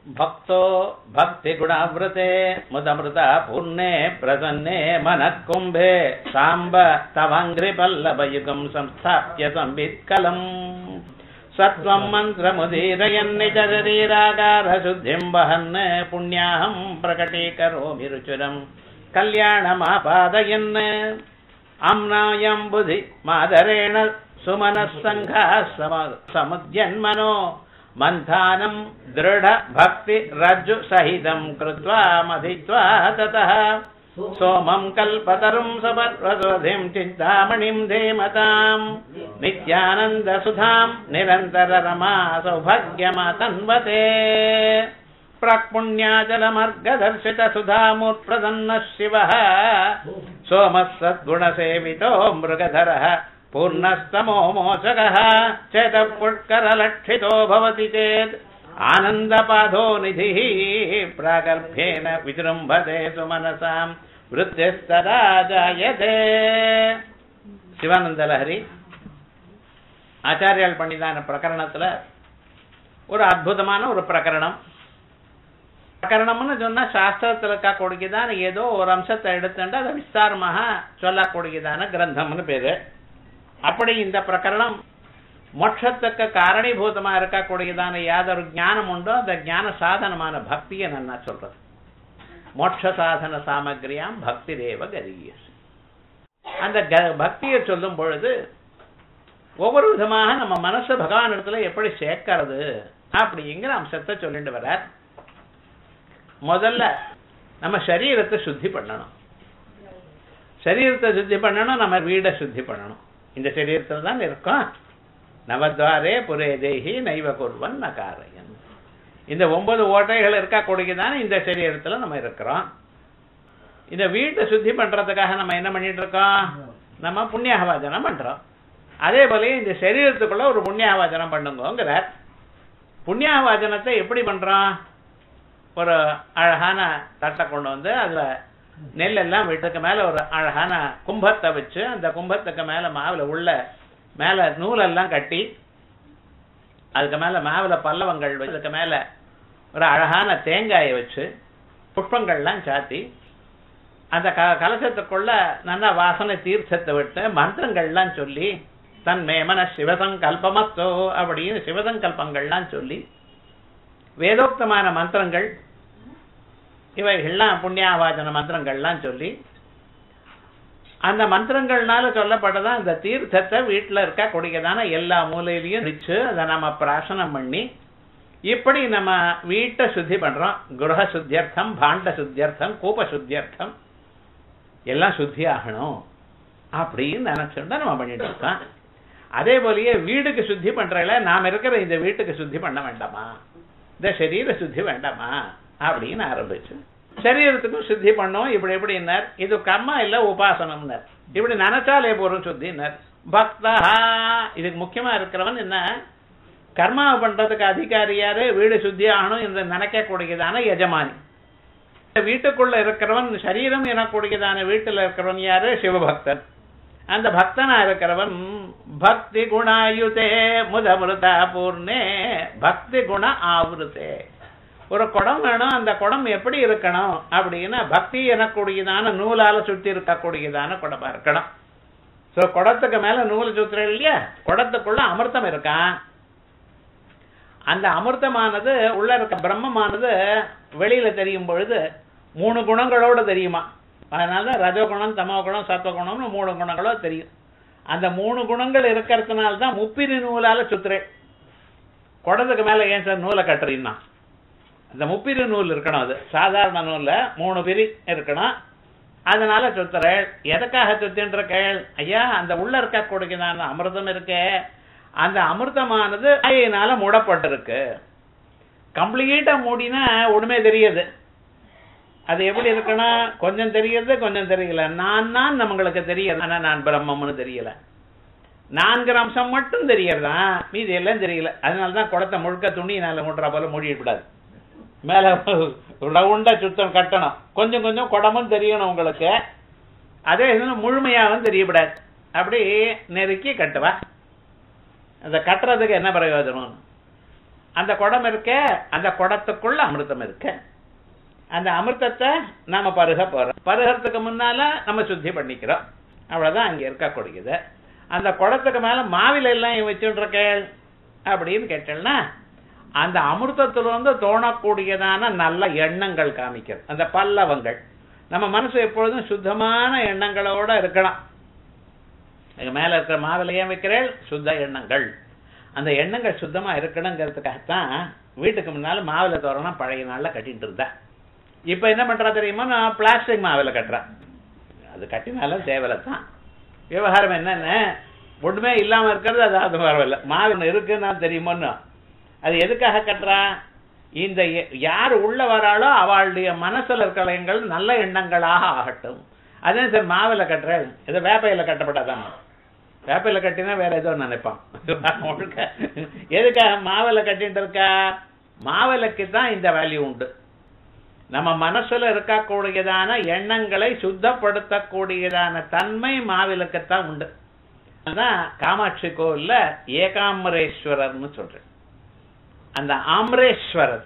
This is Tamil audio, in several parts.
भक्तो भक्तिगुणावृते मुदमृता पूर्णे प्रसन्ने मनः कुम्भे साम्ब तवाङ्घ्रिपल्लवयुगम् संस्थाप्य संवित्कलम् सत्त्वम् मन्त्रमुदीरयन्निज शरीरागारशुद्धिम् वहन् पुण्याहम् प्रकटीकरोमि रुचिरम् कल्याणमापादयन् आम्नायम् बुधि मादरेण सुमनः सङ्घाः समुद्यन्मनो मन्थानम् दृढभक्तिरज्जुसहितम् कृत्वा मथित्वा ततः सोमम् कल्पतरुम् सपर्वसोधिम् चिन्तामणिम् धीमताम् नित्यानन्दसुधाम् निरन्तररमा सौभाग्यमातन्वते प्राक्पुण्याचलमर्गदर्शितसुधामुत्प्रसन्नः शिवः सोमः सद्गुणसेवितो मृगधरः पूर्णस्तमो मोचकः चेतः पुष्करलक्षितो भवति चेत् आनन्दपाधो निधिः प्रागर्भ्येन विजृम्भते सुमनसाम् वृत्तिस्तदा जायते சிவானந்த லஹரி ஆச்சாரியால் பண்ணிதான பிரகரணத்துல ஒரு அற்புதமான ஒரு பிரகரணம் பிரகரணம்னு சொன்னா சாஸ்திரத்துல இருக்கக்கூடியதான ஏதோ ஒரு அம்சத்தை எடுத்துட்டு அதை விஸ்தாரமாக சொல்லக்கூடியதான கிரந்தம்னு பேரு அப்படி இந்த பிரகரணம் மோட்சத்துக்கு காரணீபூதமா இருக்கக்கூடியதான யாதொரு ஞானம் உண்டோ அந்த ஞான சாதனமான பக்தியை நான் சொல்றது மோட்ச சாதன சாமகிரியாம் பக்தி தேவ கரியஸ் அந்த பக்தியை சொல்லும் பொழுது ஒவ்வொரு விதமாக நம்ம மனசு பகவான் இடத்துல எப்படி சேர்க்கறது அப்படிங்கிற அம்சத்தை சொல்லிட்டு வர முதல்ல நம்ம சரீரத்தை சுத்தி பண்ணணும் சரீரத்தை சுத்தி பண்ணணும் நம்ம வீடை சுத்தி பண்ணணும் இந்த சரீரத்தில் தான் இருக்கோம் நவத்வாரே புரே தேகி நைவ குர்வன் நகாரயன் இந்த ஒன்பது ஓட்டைகள் இருக்கக்கூடியதான இந்த சரீரத்தில் நம்ம இருக்கிறோம் இந்த வீட்டை சுத்தி பண்றதுக்காக நம்ம என்ன பண்ணிட்டு இருக்கோம் நம்ம புண்ணியவாஜனம் பண்றோம் அதே போல இந்த சரீரத்துக்குள்ள ஒரு புண்ணியவாஜனம் பண்ணுங்கிற புண்ணியவாஜனத்தை எப்படி பண்றோம் ஒரு அழகான தட்டை கொண்டு வந்து அதுல நெல் எல்லாம் வீட்டுக்கு மேல ஒரு அழகான கும்பத்தை வச்சு அந்த கும்பத்துக்கு மேல மாவுல உள்ள மேல நூலெல்லாம் கட்டி அதுக்கு மேல மாவுல பல்லவங்கள் வச்சு அதுக்கு மேல ஒரு அழகான தேங்காயை வச்சு புஷ்பங்கள்லாம் சாத்தி அந்த க கலசத்துக்குள்ள நல்ல வாசனை தீர்த்தத்தை விட்டு மந்திரங்கள்லாம் சொல்லி தன் மேமன சிவசங்கல்பமத்தோ அப்படின்னு சிவசங்கல்பங்கள்லாம் சொல்லி வேதோக்தமான மந்திரங்கள் இவைகள்லாம் புண்ணியாவாச்சன மந்திரங்கள்லாம் சொல்லி அந்த மந்திரங்கள்னால சொல்லப்பட்டதான் இந்த தீர்த்தத்தை வீட்டில் இருக்க கூடியதான எல்லா மூலையிலையும் வச்சு அதை நம்ம பிராசனம் பண்ணி இப்படி நம்ம வீட்டை சுத்தி பண்றோம் குரக சுத்தியர்த்தம் பாண்ட சுத்தியர்த்தம் கூப சுத்தியர்த்தம் எல்லாம் சுத்தி ஆகணும் அப்படின்னு நினைச்சுட்டு நம்ம பண்ணிட்டு இருக்கோம் அதே போலயே வீடுக்கு சுத்தி பண்றதுல நாம இருக்கிற இந்த வீட்டுக்கு சுத்தி பண்ண வேண்டாமா இந்த சரீர சுத்தி வேண்டாமா அப்படின்னு ஆரம்பிச்சு சரீரத்துக்கும் சுத்தி பண்ணோம் இப்படி எப்படின்னார் இது கர்மா இல்ல உபாசனம்னார் இப்படி நினைச்சாலே போறோம் சுத்தினார் பக்தா இதுக்கு முக்கியமா இருக்கிறவன் என்ன கர்மாவை பண்றதுக்கு அதிகாரி யாரு வீடு சுத்தி ஆகணும் என்று நினைக்கக்கூடியதான எஜமானி வீட்டுக்குள்ள இருக்கிறவன் சரீரம் எனக்கூடியதான வீட்டுல இருக்கிறவன் யாரு சிவபக்தன் அந்த பக்தனா இருக்கிறவன் பக்தி குணாயுதே முதமிருதா பூர்ணே பக்தி குண ஆவருத்தே ஒரு குடம் வேணும் அந்த குடம் எப்படி இருக்கணும் அப்படின்னா பக்தி எனக்கூடியதான நூலால சுத்தி இருக்கக்கூடியதான குடமா இருக்கணும் ஸோ குடத்துக்கு மேல நூல் சுத்துற இல்லையா குடத்துக்குள்ள அமிர்தம் இருக்கான் அந்த அமிர்தமானது உள்ள இருக்க பிரம்மமானது வெளியில தெரியும் பொழுது மூணு குணங்களோட தெரியுமா அதனாலதான் ரஜகுணம் தமோ குணம் சத்வகுணம்னு மூணு குணங்களோ தெரியும் அந்த மூணு குணங்கள் இருக்கிறதுனால தான் முப்பிரி நூலால சுத்துறேன் குடத்துக்கு மேல ஏன் சார் நூலை கட்டுறீங்கன்னா அந்த முப்பிரி நூல் இருக்கணும் அது சாதாரண நூல்ல மூணு பிரி இருக்கணும் அதனால சுத்துறேள் எதுக்காக சுத்தின்ற கேள் ஐயா அந்த உள்ள இருக்கக்கூடியதான அமிர்தம் இருக்கே அந்த அமிர்தமானது ஆயினால மூடப்பட்டிருக்கு கம்ப்ளீட்டா மூடினா ஒண்ணுமே தெரியுது அது எப்படி இருக்குன்னா கொஞ்சம் தெரியுது கொஞ்சம் தெரியல நான் தான் நம்மளுக்கு தெரியுது ஆனா நான் பிரம்மம்னு தெரியல நான்கிற அம்சம் மட்டும் தெரியறதா மீதி எல்லாம் தெரியல அதனாலதான் குடத்தை முழுக்க துணியினால மூடுற போல மூடிடக்கூடாது மேல ரவுண்டா சுத்தம் கட்டணும் கொஞ்சம் கொஞ்சம் குடமும் தெரியணும் உங்களுக்கு அதே முழுமையாகவும் தெரியக்கூடாது அப்படி நெருக்கி கட்டுவா அந்த கட்டுறதுக்கு என்ன பிரயோஜனம் அந்த குடம் இருக்க அந்த குடத்துக்குள்ள அமிர்தம் இருக்கு அந்த அமிர்தத்தை நாம பருக போறோம் பருகிறதுக்கு முன்னால நம்ம சுத்தி பண்ணிக்கிறோம் அவ்வளவுதான் அங்க இருக்கக்கூடியது அந்த குடத்துக்கு மேல மாவில எல்லாம் வச்சுட்டு அப்படின்னு கேட்டேன்னா அந்த அமிர்தத்திலிருந்து தோணக்கூடியதான நல்ல எண்ணங்கள் காமிக்கிறது அந்த பல்லவங்கள் நம்ம மனசு எப்பொழுதும் சுத்தமான எண்ணங்களோட இருக்கலாம் இங்க மேல இருக்கிற மாவில ஏன் வைக்கிறேன் சுத்த எண்ணங்கள் அந்த எண்ணங்கள் சுத்தமா இருக்கணுங்கிறதுக்காகத்தான் வீட்டுக்கு முன்னால மாவில தோரணம் பழைய நாள்ல கட்டிட்டு இருந்தேன் இப்ப என்ன பண்றா தெரியுமா நான் பிளாஸ்டிக் மாவில கட்டுறேன் அது கட்டினாலும் தேவையில்ல தான் விவகாரம் என்னென்ன ஒண்ணுமே இல்லாம இருக்கிறது அது அது பரவாயில்ல மாவு இருக்குன்னா தெரியுமோன்னு அது எதுக்காக கட்டுறா இந்த எ- யார் உள்ள வராளோ அவளுடைய மனசுல இருக்கிற எண்ணங்கள் நல்ல எண்ணங்களாக ஆகட்டும் அதே சார் மாவில கட்டுறேன் ஏதோ வேப்பையில கட்டப்பட்டாதான் வேப்பையில கட்டினா வேற ஏதோ நினைப்பான் முழுக்க எதுக்காக மாவில கட்டிட்டு இருக்கா மாவிளக்கு தான் இந்த வேல்யூ உண்டு நம்ம மனசுல இருக்கக்கூடியதான எண்ணங்களை சுத்தப்படுத்தக்கூடியதான தன்மை மாவிளக்குத்தான் உண்டு அதான் காமாட்சி கோவில்ல ஏகாம்பரேஸ்வரர்னு சொல்றேன் அந்த ஆம்ரேஸ்வரர்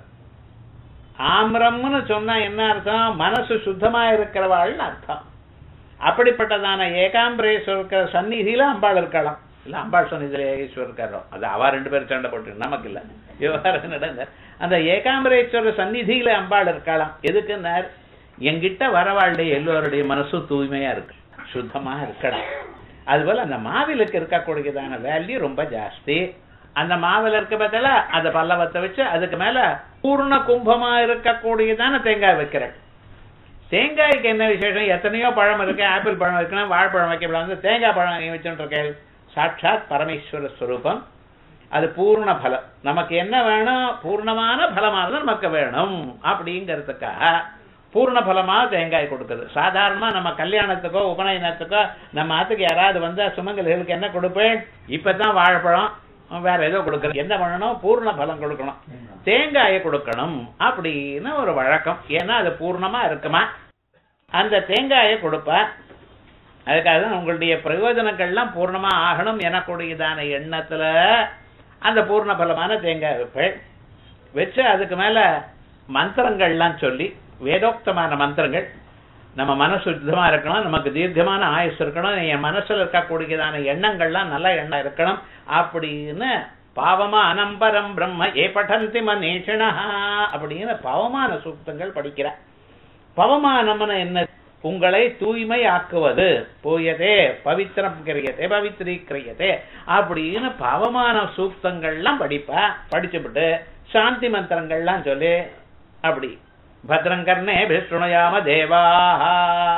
ஆம்ரம்னு சொன்னா என்ன அர்த்தம் மனசு சுத்தமா இருக்கிறவாள்னு அர்த்தம் அப்படிப்பட்டதான ஏகாம்பரேஸ்வரர் இருக்கிற சந்நிதியில அம்பாள் இருக்கலாம் இல்ல அம்பாள் சந்நிதியில ஈஸ்வரர் இருக்காரோ அது அவ ரெண்டு பேரும் சண்டை போட்டு நமக்கு இல்ல விவகாரம் நடந்த அந்த ஏகாம்பரேஸ்வரர் சந்நிதியில அம்பாள் இருக்கலாம் எதுக்குன்னார் எங்கிட்ட வரவாளுடைய எல்லோருடைய மனசும் தூய்மையா இருக்கு சுத்தமா இருக்கணும் அதுபோல அந்த மாவிலுக்கு இருக்கக்கூடியதான வேல்யூ ரொம்ப ஜாஸ்தி அந்த மாவில இருக்க பதில அந்த பல்லவத்தை வச்சு அதுக்கு மேல பூர்ண கும்பமா இருக்கக்கூடியதான தேங்காய் வைக்கிறேன் தேங்காய்க்கு என்ன விசேஷம் எத்தனையோ பழம் இருக்கு ஆப்பிள் பழம் இருக்குன்னா வாழைப்பழம் வைக்கப்படாது தேங்காய் பழம் வச்சுட்டு இருக்கேன் சாட்சாத் பரமேஸ்வர ஸ்வரூபம் அது பூர்ண பலம் நமக்கு என்ன வேணும் பூர்ணமான பலமானது நமக்கு வேணும் அப்படிங்கிறதுக்காக பூர்ண பலமா தேங்காய் கொடுக்குது சாதாரணமா நம்ம கல்யாணத்துக்கோ உபநயனத்துக்கோ நம்ம ஆத்துக்கு யாராவது வந்தா சுமங்கலிகளுக்கு என்ன கொடுப்பேன் இப்பதான் வாழைப்பழம் வேற ஏதோ கொடுக்கறது என்ன பண்ணணும் பூர்ண பலம் கொடுக்கணும் தேங்காயை கொடுக்கணும் அப்படின்னு ஒரு வழக்கம் ஏன்னா அது பூர்ணமா இருக்குமா அந்த தேங்காயை கொடுப்பா அதுக்காக தான் உங்களுடைய பிரயோஜனங்கள்லாம் பூர்ணமா ஆகணும் எனக்கூடியதான எண்ணத்துல அந்த பூர்ண பலமான தேங்காய் வைப்பேன் வச்சு அதுக்கு மேல மந்திரங்கள்லாம் சொல்லி வேதோக்தமான மந்திரங்கள் நம்ம மனசு சுத்தமா இருக்கணும் நமக்கு தீர்க்கமான ஆயுசு இருக்கணும் என் மனசுல இருக்கக்கூடியதான எண்ணங்கள்லாம் நல்ல எண்ணம் இருக்கணும் அப்படின்னு பாவமா அனம்பரம் பிரம்ம ஏ படந்தி மனேஷனா அப்படின்னு பவமான சூக்தங்கள் படிக்கிறார் பவமானம்னு என்ன உங்களை தூய்மை ஆக்குவது போயதே பவித்திரம் கிரியதே பவித்ரீக்கிரியதே அப்படின்னு பவமான சூக்தங்கள்லாம் படிப்பா படிச்சுவிட்டு சாந்தி மந்திரங்கள்லாம் சொல்லி அப்படி பத்ரங்கர்ணே விஷ்ணுயாம தேவாஹா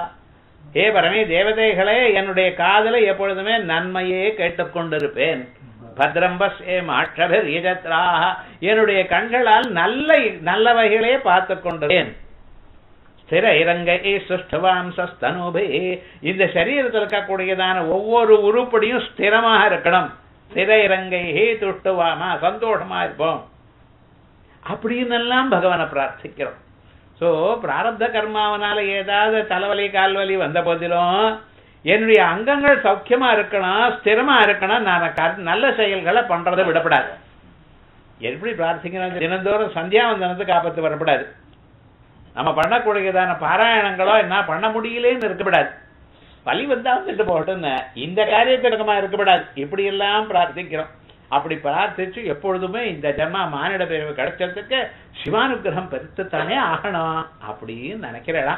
ஹே பரமே தேவதைகளே என்னுடைய காதலை எப்பொழுதுமே நன்மையே கேட்டுக்கொண்டிருப்பேன் பத்ரம்பஸ் ஏ மாற்றபர் யஜத்ராஹ என்னுடைய கண்களால் நல்ல நல்லவைகளே பார்த்து கொண்டிருப்பேன் ஸ்திர இறங்கை சுஷ்டவாம் சஸ்தனுபே இந்த சரீரத்தில் இருக்கக்கூடியதான ஒவ்வொரு உருப்படியும் ஸ்திரமாக இருக்கணும் ஸ்திர இறங்கை துஷ்டுவாமா சந்தோஷமா இருப்போம் அப்படின்னு எல்லாம் பகவானை பிரார்த்திக்கிறோம் சோ பிராரப்த கர்மாவனால ஏதாவது தலைவலி கால்வலி வந்த போதிலும் என்னுடைய அங்கங்கள் சௌக்கியமா இருக்கணும் ஸ்திரமா இருக்கணும் நான் கர்- நல்ல செயல்களை பண்றதை விடப்படாது எப்படி பிரார்த்திக்கிறோம் தினந்தோறும் சந்தியாவந்தனத்துக்கு ஆபத்து வரப்படாது நம்ம பண்ணக்கூடியதான பாராயணங்களோ என்ன பண்ண முடியலேன்னு இருக்கக்கூடாது வலி வந்தா வந்துட்டு போகட்டும்னு இந்த காரியத்திற்கமா இருக்கக்கூடாது இப்படி எல்லாம் பிரார்த்திக்கிறோம் அப்படி பிரார்த்திச்சு எப்பொழுதுமே இந்த ஜென்மா மானிட பிரிவு கிடைச்சதுக்கு சிவானுகிரகம் பெருத்துத்தானே ஆகணும் அப்படின்னு நினைக்கிறேடா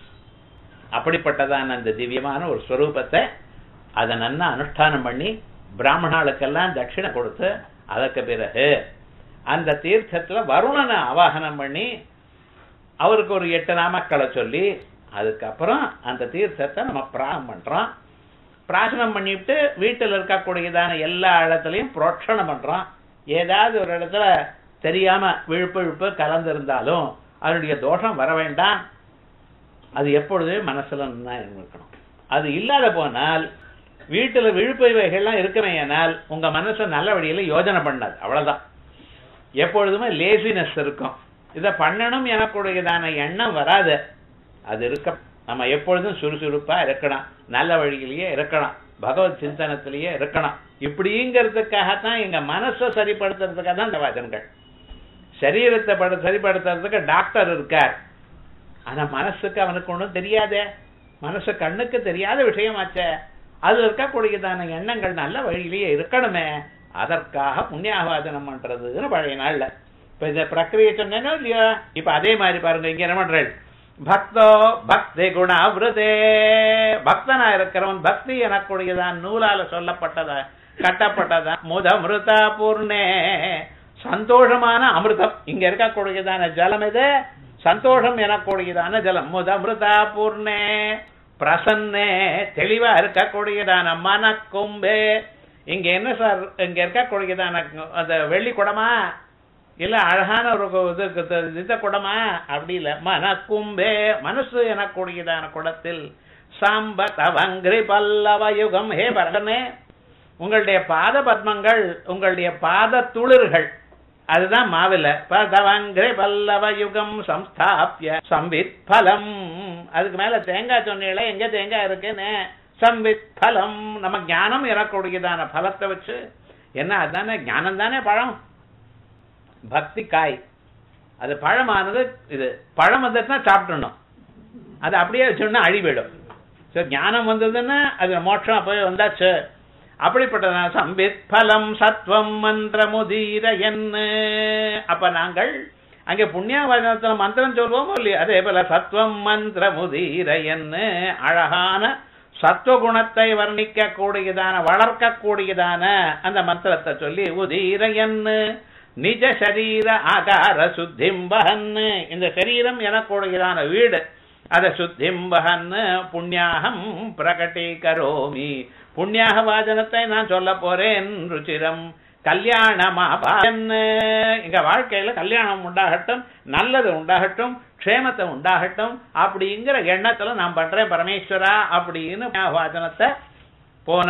அப்படிப்பட்டதான அந்த திவ்யமான ஒரு ஸ்வரூபத்தை அதை நன்னா அனுஷ்டானம் பண்ணி பிராமணாளுக்கெல்லாம் தட்சிணை கொடுத்து அதற்கு பிறகு அந்த தீர்த்தத்துல வருணனை ஆவாகனம் பண்ணி அவருக்கு ஒரு எட்டு நாமக்களை சொல்லி அதுக்கப்புறம் அந்த தீர்த்தத்தை நம்ம பிராணம் பண்றோம் பிராசனம் பண்ணிவிட்டு வீட்டில் இருக்கக்கூடியதான எல்லா இடத்துலையும் புரோட்சணம் பண்றோம் ஏதாவது ஒரு இடத்துல தெரியாம விழுப்பு விழுப்பு கலந்திருந்தாலும் அதனுடைய தோஷம் வர வேண்டாம் அது எப்பொழுதுமே மனசுல நன்னா இருக்கணும் அது இல்லாத போனால் வீட்டுல விழுப்பு இவைகள்லாம் இருக்குமேயானால் உங்க மனசு நல்ல வழியில யோஜனை பண்ணாது அவ்வளவுதான் எப்பொழுதுமே லேசினஸ் இருக்கும் இதை பண்ணணும் எனக்குடையதான எண்ணம் வராது அது இருக்க நம்ம எப்பொழுதும் சுறுசுறுப்பா இருக்கணும் நல்ல வழியிலேயே இருக்கணும் பகவத் சிந்தனத்திலேயே இருக்கணும் இப்படிங்கிறதுக்காகத்தான் எங்க மனசை சரிப்படுத்துறதுக்காக தான் இந்த வச்சனங்கள் சரீரத்தை பட சரிப்படுத்துறதுக்கு டாக்டர் இருக்கார் ஆனா மனசுக்கு அவனுக்கு ஒண்ணும் தெரியாதே மனசு கண்ணுக்கு தெரியாத விஷயமாச்சே அதுல இருக்கக்கூடியதான எண்ணங்கள் நல்ல வழியிலேயே இருக்கணுமே அதற்காக புண்ணியாவாதனம் பண்றதுன்னு பழைய நாள்ல இப்ப இந்த பிரக்கிரியை சொன்னேனோ இல்லையோ இப்ப அதே மாதிரி பாருங்க இங்க என்ன பண்றேன் பக்தோ பக்தி குணாவிரதே பக்தனா இருக்கிறவன் பக்தி எனக்கூடியதான் நூலால சொல்லப்பட்டதா கட்டப்பட்டதா முதமிருதா பூர்ணே சந்தோஷமான அமிர்தம் இங்க இருக்கக்கூடியதான ஜலம் இது சந்தோஷம் எனக்கூடியதான ஜலம் முதமிருதா பூர்ணே பிரசன்னே தெளிவா இருக்கக்கூடியதான மன கும்பே இங்க என்ன சார் இங்க இருக்கக்கூடியதான அந்த வெள்ளி குடமா இல்ல அழகான ஒரு இது இது- இந்த குடமா அப்படி இல்ல மன கும்பே மனசு எனக்கூடியதான குடத்தில் சாம்ப தவங்கிரி பல்லவ யுகம் ஹே பரதனே உங்களுடைய பாத பத்மங்கள் உங்களுடைய பாத துளிர்கள் அதுதான் மாவில பதவங்கிரி பல்லவ யுகம் சம்ஸ்தாபிய சம்வித் பலம் அதுக்கு மேல தேங்காய் சொன்னீங்களே எங்க தேங்காய் இருக்குன்னு சம்வித் பலம் நம்ம ஞானம் எனக்கூடியதான பலத்தை வச்சு என்ன அதுதானே ஞானம் தானே பழம் பக்தி காய் அது பழமானது இது பழம் வந்துட்டுனா சாப்பிடணும் அது அப்படியே வச்சோம்னா அழிவிடும் ஸோ ஞானம் வந்ததுன்னா அது மோட்சம் போய் வந்தாச்சு அப்படிப்பட்டதான சம்பித் பலம் சத்வம் மந்திரமுதீர என்ன அப்ப நாங்கள் அங்கே புண்ணியவாதத்துல மந்திரம் சொல்வோமோ இல்லையா அதே போல சத்வம் மந்திரமுதீர என்ன அழகான சத்துவகுணத்தை வர்ணிக்க கூடியதான வளர்க்க கூடியதான அந்த மந்திரத்தை சொல்லி உதீர என்ன நிஜ சரீர ஆகார சுத்திம்பகன்னு இந்த சரீரம் எனக்கூடியதான வீடு அத சுத்திம்பகன்னு புண்ணியாகம் பிரகட்டீகரோமி புண்ணியாக வாஜனத்தை நான் சொல்ல போறேன் ருச்சிரம் கல்யாணமாபான் எங்க வாழ்க்கையில கல்யாணம் உண்டாகட்டும் நல்லது உண்டாகட்டும் க்ஷேமத்தை உண்டாகட்டும் அப்படிங்கிற எண்ணத்துல நான் பண்றேன் பரமேஸ்வரா அப்படின்னு வாஜனத்தை போன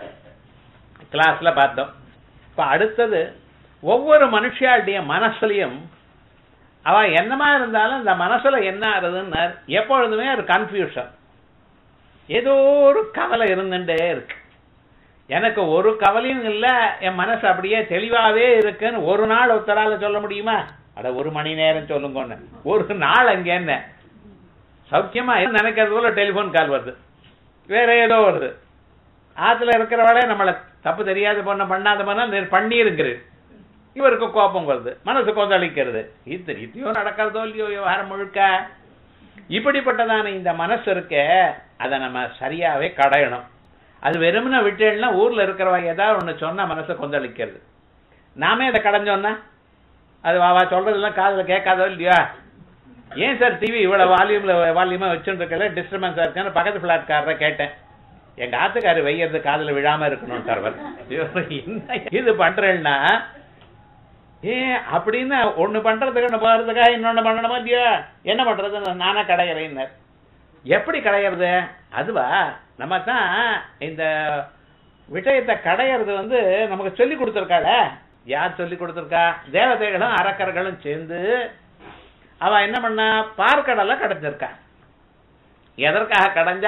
கிளாஸ்ல பார்த்தோம் இப்ப அடுத்தது ஒவ்வொரு மனுஷியாளுடைய மனசுலயும் அவ என்னமா இருந்தாலும் இந்த மனசுல என்ன ஆகுதுன்னு எப்பொழுதுமே ஒரு கன்ஃபியூஷன் ஏதோ ஒரு கவலை இருந்துட்டே இருக்கு எனக்கு ஒரு கவலையும் இல்ல என் மனசு அப்படியே தெளிவாவே இருக்குன்னு ஒரு நாள் ஒருத்தரால சொல்ல முடியுமா அட ஒரு மணி நேரம் சொல்லுங்கன்னு ஒரு நாள் அங்க என்ன சௌக்கியமா நினைக்கிறது போல டெலிபோன் கால் வருது வேற ஏதோ வருது ஆத்துல இருக்கிறவளே நம்மளை தப்பு தெரியாத பொண்ண பண்ணாத பண்ணா பண்ணிருங்கிறது இவருக்கு கோபம் வருது மனசு கொந்தளிக்கிறது இது இத்தையோ நடக்கிறதோ இல்லையோ விவகாரம் முழுக்க இப்படிப்பட்டதான இந்த மனசு இருக்க அதை நம்ம சரியாவே கடையணும் அது வெறுமனை விட்டேன்னா ஊர்ல இருக்கிறவ ஏதாவது ஒண்ணு சொன்னா மனசை கொந்தளிக்கிறது நாமே அதை கடைஞ்சோன்னா அது வா சொல்றதெல்லாம் காதுல கேட்காதோ இல்லையா ஏன் சார் டிவி இவ்வளவு வால்யூம்ல வால்யூமா வச்சுட்டு இருக்கல டிஸ்டர்பன்ஸா இருக்குன்னு பக்கத்து பிளாட்காரரை கேட்டேன் எங்க ஆத்துக்காரு வையறது காதுல விழாம இருக்கணும் சர்வர் என்ன இது பண்றேன்னா ஏ அப்படின்னு ஒண்ணு பண்றதுக்கு ஒண்ணு போறதுக்காக இன்னொன்னு பண்ணணுமா இல்லையா என்ன பண்றது நானா கடையிறேன் எப்படி கடையிறது அதுவா நம்ம தான் இந்த விஷயத்தை கடையிறது வந்து நமக்கு சொல்லி கொடுத்துருக்காள யார் சொல்லி கொடுத்துருக்கா தேவதைகளும் அரக்கர்களும் சேர்ந்து அவ என்ன பண்ணா பார்க்கடலை கடைஞ்சிருக்கா எதற்காக கடைஞ்சா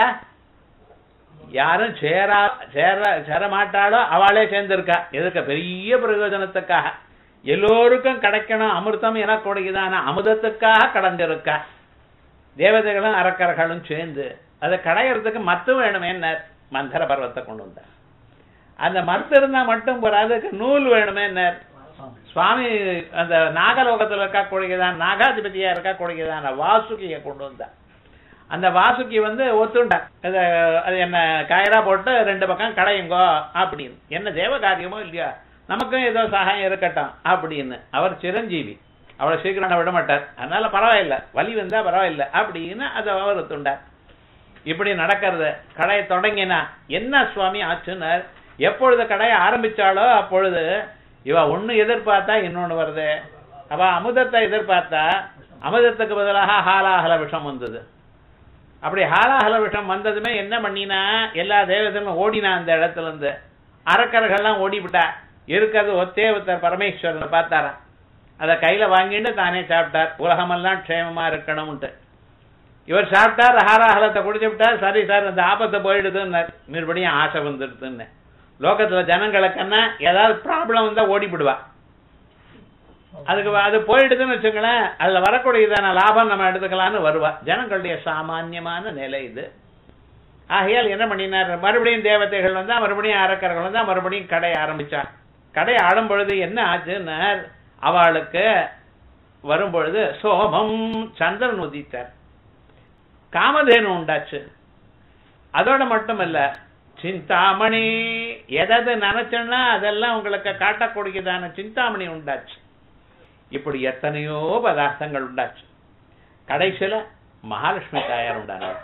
யாரும் சேரா சேர சேர மாட்டாளோ அவளே சேர்ந்திருக்கா எதுக்கு பெரிய பிரயோஜனத்துக்காக எல்லோருக்கும் கிடைக்கணும் அமிர்தம் எனக்கூடியதான அமுதத்துக்காக கடந்திருக்கா தேவதைகளும் அரக்கர்களும் சேர்ந்து அதை கடையிறதுக்கு மத்து வேணும் என்ன மந்தர பர்வத்தை கொண்டு வந்தார் அந்த மத்து இருந்தா மட்டும் போறாது அதுக்கு நூல் வேணுமே என்ன சுவாமி அந்த நாகலோகத்துல இருக்கக்கூடியதான் நாகாதிபதியா இருக்கக்கூடியதான வாசுகியை கொண்டு வந்தார் அந்த வாசுகி வந்து ஒத்துண்டா அது அது என்ன கயரா போட்டு ரெண்டு பக்கம் கடையுங்கோ அப்படின்னு என்ன தேவ காரியமோ இல்லையா நமக்கும் ஏதோ சகாயம் இருக்கட்டும் அப்படின்னு அவர் சிரஞ்சீவி அவளை சீக்கிரம் விட மாட்டார் அதனால பரவாயில்ல வலி வந்தா பரவாயில்ல அப்படின்னு அதை அவர் ஒத்துண்டார் இப்படி நடக்கிறது கடையை தொடங்கினா என்ன சுவாமி ஆச்சுன்னார் எப்பொழுது கடையை ஆரம்பிச்சாலோ அப்பொழுது இவ ஒண்ணு எதிர்பார்த்தா இன்னொன்னு வருது அவ அமுதத்தை எதிர்பார்த்தா அமுதத்துக்கு பதிலாக ஹாலாஹல விஷம் வந்தது அப்படி ஹாலாஹல விஷம் வந்ததுமே என்ன பண்ணினா எல்லா தேவதைகளும் ஓடினா அந்த இடத்துல இருந்து அரக்கர்கள்லாம் ஓடிவிட்டா இருக்கிறது ஒத்தே ஒருத்தர் பரமேஸ்வரனை பார்த்தாராம் அதை கையில வாங்கிட்டு தானே சாப்பிட்டார் உலகமெல்லாம் க்ஷேமமா இருக்கணும்ட்டு இவர் சாப்பிட்டார் ஹாராஹலத்தை குடிச்சு விட்டார் சரி சார் அந்த ஆபத்தை போயிடுதுன்னு மறுபடியும் ஆசை வந்துடுதுன்னு லோகத்துல ஜனங்களுக்குன்னா ஏதாவது ப்ராப்ளம் வந்தா ஓடிவிடுவா அதுக்கு வ- அது போயிடுதுன்னு வச்சுங்களேன் அதுல வரக்கூடியதான லாபம் நம்ம எடுத்துக்கலாம்னு வருவா ஜனங்களுடைய சாமான்யமான நிலை இது ஆகையால் என்ன பண்ணினார் மறுபடியும் தேவதைகள் வந்தா மறுபடியும் அரக்கர்கள் வந்தா மறுபடியும் கடை ஆரம்பிச்சா கடை ஆடும் பொழுது என்ன ஆச்சுன்னார் அவளுக்கு வரும் பொழுது சோமம் சந்திரன் உதித்தார் காமதேனு உண்டாச்சு அதோட மட்டுமல்ல சிந்தாமணி எதாவது நினைச்சோன்னா அதெல்லாம் உங்களுக்கு காட்டக்கூடியதான சிந்தாமணி உண்டாச்சு இப்படி எத்தனையோ பதார்த்தங்கள் உண்டாச்சு கடைசியில மகாலட்சுமி தாயார் உண்டானார்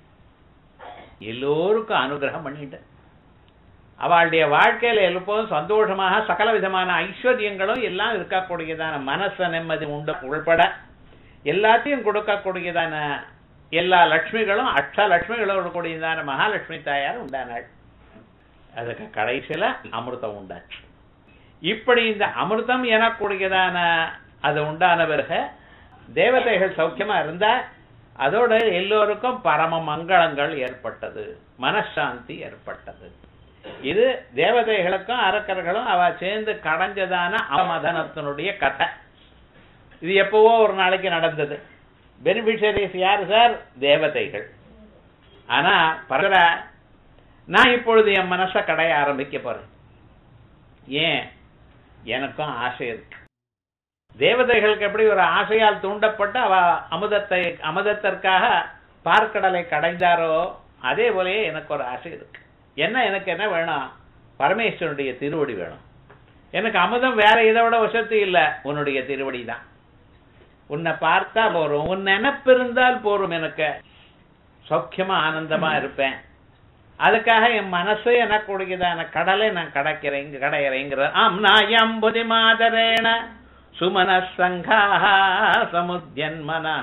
எல்லோருக்கும் அனுகிரகம் பண்ணிட்டு அவளுடைய வாழ்க்கையில எப்போதும் சந்தோஷமாக சகல விதமான ஐஸ்வர்யங்களும் எல்லாம் இருக்கக்கூடியதான மனச நிம்மதி உண்டு உள்பட எல்லாத்தையும் கொடுக்கக்கூடியதான எல்லா லட்சுமிகளும் அஷ்ட லட்சுமிகளோடு கூடியதான மகாலட்சுமி தாயார் உண்டானாள் அதுக்கு கடைசியில அமிர்தம் உண்டாச்சு இப்படி இந்த அமிர்தம் எனக்கூடியதான அது உண்டான பிறகு தேவதைகள் சௌக்கியமா இருந்தா அதோட எல்லோருக்கும் பரம மங்களங்கள் ஏற்பட்டது மனசாந்தி ஏற்பட்டது இது தேவதைகளுக்கும் அரக்கர்களும் அவ சேர்ந்து கடைஞ்சதான அவமதனத்தினுடைய கதை இது எப்பவோ ஒரு நாளைக்கு நடந்தது பெனிஃபிஷரிஸ் யாரு சார் தேவதைகள் ஆனா பரவல நான் இப்பொழுது என் மனசை கடைய ஆரம்பிக்க போறேன் ஏன் எனக்கும் ஆசை இருக்கு தேவதைகளுக்கு எப்படி ஒரு ஆசையால் தூண்டப்பட்டு அவ அமுதத்தை அமுதத்திற்காக பார்க்கடலை கடைந்தாரோ அதே போலயே எனக்கு ஒரு ஆசை இருக்கு என்ன எனக்கு என்ன வேணும் பரமேஸ்வரனுடைய திருவடி வேணும் எனக்கு அமுதம் வேற இதை விட வசதி இல்ல உன்னுடைய திருவடி தான் உன்னை பார்த்தா போறோம் உன் நினப்பு இருந்தால் போரும் எனக்கு சௌக்கியமா ஆனந்தமா இருப்பேன் அதுக்காக என் மனசு எனக்குடையதான கடலை நான் கடக்கிறேன் கடையிறேங்கிற ஆம் நாயம் புதி மாதரேன சுமன சங்கா சமுத்தியன்மனா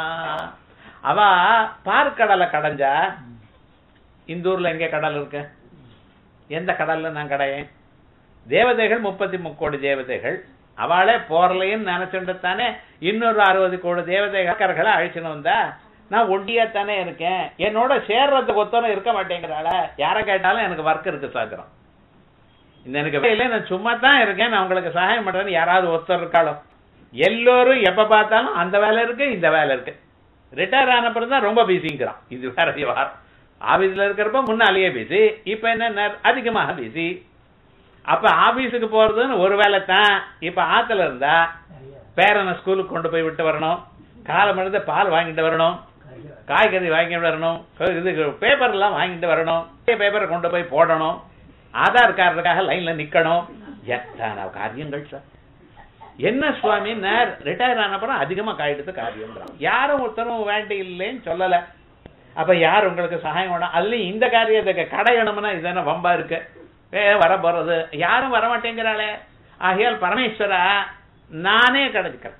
அவ பார்க்கடலை கடைஞ்சா இந்த ஊர்ல எங்க கடல் இருக்கு எந்த கடல்ல நான் கடையேன் தேவதைகள் முப்பத்தி முக்கோடி தேவதைகள் அவளே போறலையும் நினைச்சுட்டு தானே இன்னொரு அறுபது கோடி தேவதைகளை அழிச்சுன்னு வந்தா நான் ஒண்டியா தானே இருக்கேன் என்னோட சேர்றதுக்கு ஒத்தனம் இருக்க மாட்டேங்கிறாள யாரை கேட்டாலும் எனக்கு ஒர்க் இருக்கு சாத்திரம் இந்த எனக்கு வேலை நான் சும்மா தான் இருக்கேன் நான் உங்களுக்கு சகாயம் பண்றேன்னு யாராவது ஒருத்தர் இருக்காளோ எல்லோரும் எப்ப பார்த்தாலும் அந்த வேலை இருக்கு இந்த வேலை இருக்கு ரிட்டையர் ஆன பிறகு தான் ரொம்ப பிஸிங்கிறான் இது வேற விவகாரம் ஆபீஸ்ல இருக்கிறப்ப முன்னாலேயே பிஸி இப்ப என்ன அதிகமாக பிஸி அப்ப ஆபீஸுக்கு போறதுன்னு ஒரு வேலை தான் இப்ப ஆத்துல இருந்தா பேரனை ஸ்கூலுக்கு கொண்டு போய் விட்டு வரணும் காலம் இருந்து பால் வாங்கிட்டு வரணும் காய்கறி வாங்கிட்டு வரணும் இது பேப்பர் எல்லாம் வாங்கிட்டு வரணும் பேப்பரை கொண்டு போய் போடணும் ஆதார் கார்டுக்காக லைன்ல நிக்கணும் எத்தனை காரியங்கள் சார் என்ன சுவாமி நேர் ரிட்டையர் ஆனப்புறம் அதிகமா காயிடுத்து காரியம் யாரும் ஒருத்தரும் வேண்டி இல்லைன்னு சொல்லல அப்ப யார் உங்களுக்கு சகாயம் வேணும் அதுலயும் இந்த காரியத்துக்கு கடையணும்னா இதுதானே வம்பா இருக்கு ஏ வர போறது யாரும் வரமாட்டேங்கிறாளே ஆகையால் பரமேஸ்வரா நானே கிடைச்சுக்கிறேன்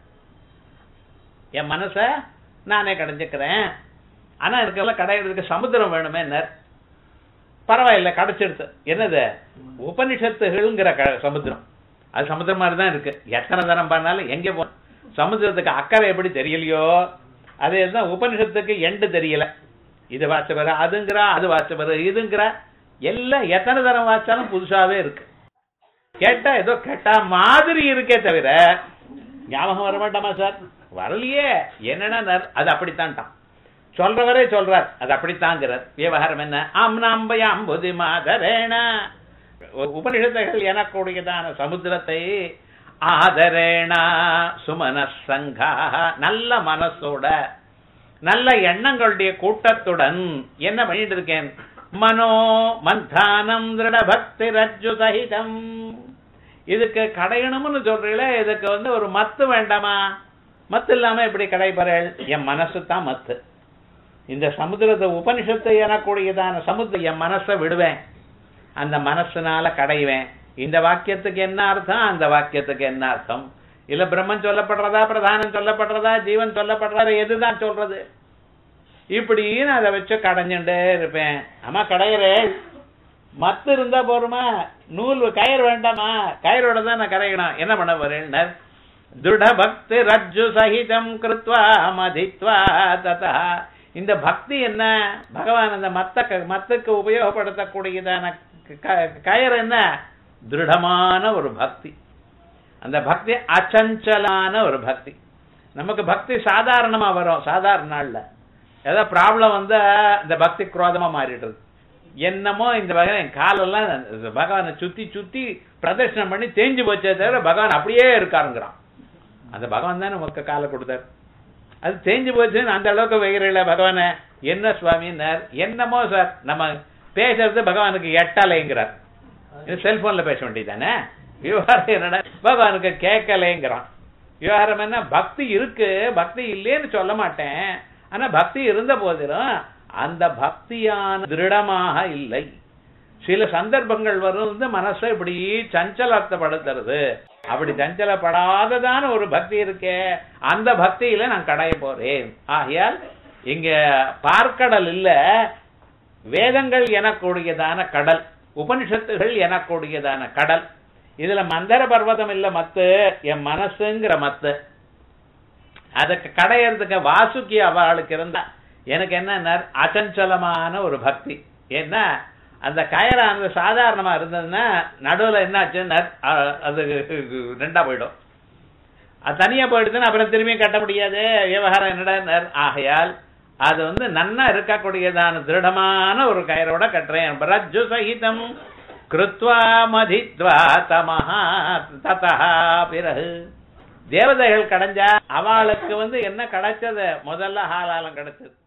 என் மனச நானே கிடைச்சுக்கிறேன் ஆனா இதுக்கெல்லாம் கடையிறதுக்கு சமுத்திரம் வேணுமே நேர் பரவாயில்ல கிடைச்சிடுது என்னது உபனிஷத்துகள்ங்கிற க- சமுத்திரம் அது சமுத்திரம் மாதிரி தான் இருக்கு எத்தனை தரம் பண்ணாலும் எங்க போ சமுத்திரத்துக்கு அக்கறை எப்படி தெரியலையோ அதே தான் உபனிஷத்துக்கு எண்டு தெரியல இது வாச்சவர் அதுங்கிறா அது வாச்சவர் இதுங்கிறா எல்லாம் எத்தனை தரம் வாச்சாலும் புதுசாவே இருக்கு கேட்டா ஏதோ கேட்டா மாதிரி இருக்கே தவிர ஞாபகம் வர மாட்டாமா சார் வரலையே என்னன்னா நர்- அது அப்படித்தான்ட்டான் சொல்றவரே சொல்றார் அது அப்படித்தாங்கிறார் விவகாரம் என்ன ஆம்னாம்பயாம் புதி மாதரேன உபனிஷத்துகள் எனக்கூடியதான சமுத்திரத்தை ஆதரேணா சுமன சங்கா நல்ல மனசோட நல்ல எண்ணங்களுடைய கூட்டத்துடன் என்ன பண்ணிட்டு இருக்கேன் மனோ மந்தானம் திருட பக்தி ரஜ்ஜு சகிதம் இதுக்கு கடையணும்னு சொல்றீங்களே இதுக்கு வந்து ஒரு மத்து வேண்டாமா மத்து இல்லாம எப்படி கடைபறேள் என் மனசு தான் மத்து இந்த சமுத்திரத்தை உபனிஷத்தை எனக்கூடியதான சமுத்திரம் என் மனசை விடுவேன் அந்த மனசுனால கடைவேன் இந்த வாக்கியத்துக்கு என்ன அர்த்தம் அந்த வாக்கியத்துக்கு என்ன அர்த்தம் இல்ல பிரம்மன் சொல்லப்படுறதா பிரதானம் சொல்லப்படுறதா ஜீவன் சொல்லப்படுறதா எதுதான் சொல்றது இப்படின்னு அதை வச்சு கடைஞ்சுட்டே இருப்பேன் ஆமா கடையிறேன் மத்து இருந்தா போருமா நூல் கயிறு வேண்டாமா கயிறோட தான் நான் கரையணும் என்ன பண்ண போறேன் திருட பக்தி ரஜ்ஜு சகிதம் கிருத்வா மதித்வா ததா இந்த பக்தி என்ன பகவான் அந்த மத்த க- மத்துக்கு உபயோகப்படுத்தக்கூடியதான க- கயிறு என்ன திருடமான ஒரு பக்தி அந்த பக்தி அச்சஞ்சலான ஒரு பக்தி நமக்கு பக்தி சாதாரணமா வரும் சாதாரண நாள்ல ஏதோ ப்ராப்ளம் வந்து இந்த பக்தி குரோதமா மாறிடுறது என்னமோ இந்த பகவான் என் காலெல்லாம் இந்த பகவானை சுத்தி சுத்தி பிரதர்ஷனம் பண்ணி தேஞ்சு போச்சே தவிர பகவான் அப்படியே இருக்காருங்கிறான் அந்த பகவான் தான் நமக்கு காலை கொடுத்தார் அது தேஞ்சு போச்சுன்னு அந்த அளவுக்கு வைக்கிறீங்கள பகவானை என்ன சுவாமின்னார் என்னமோ சார் நம்ம பேசுறது பகவானுக்கு எட்டலைங்கிறார் இது செல்போன்ல பேச வேண்டியதானே விவகாரம் என்னடா பகவானுக்கு கேட்கலைங்கிறான் விவகாரம் என்ன பக்தி இருக்கு பக்தி இல்லைன்னு சொல்ல மாட்டேன் ஆனா பக்தி இருந்த போதிலும் அந்த பக்தியான திருடமாக இல்லை சில சந்தர்ப்பங்கள் வரும் வந்து மனசை இப்படி சஞ்சலத்தப்படுத்துறது அப்படி சஞ்சலப்படாததான ஒரு பக்தி இருக்கே அந்த பக்தியில நான் கடைய போறேன் ஆகையால் இங்க பார்க்கடல் இல்ல வேதங்கள் எனக்கூடியதான கடல் உபனிஷத்துகள் எனக்கூடியதான கடல் இதுல மந்தர பர்வதம் இல்ல மத்து என் மனசுங்கிற மத்து அதுக்கு கடையறதுக்கு வாசுகி அவளுக்கு இருந்தா எனக்கு என்ன அச்சஞ்சலமான ஒரு பக்தி ஏன்னா அந்த கயரானது சாதாரணமா இருந்ததுன்னா நடுவுல என்ன ஆச்சுன்னா அ- அது ரெண்டா போயிடும் அது தனியா போயிடுதுன்னா அப்புறம் திரும்பியும் கட்ட முடியாது விவகாரம் என்னடா ஆகையால் அது வந்து நன்னா இருக்கக்கூடியதான திருடமான ஒரு கயரோட கட்டுறேன் ரஜ்ஜு சகிதம் கிருத்வா மதித்வா தமஹா ததா பிறகு தேவதைகள் கடைஞ்சா அவளுக்கு வந்து என்ன கிடைச்சது முதல்ல ஹாலாலம் கிடைச்சது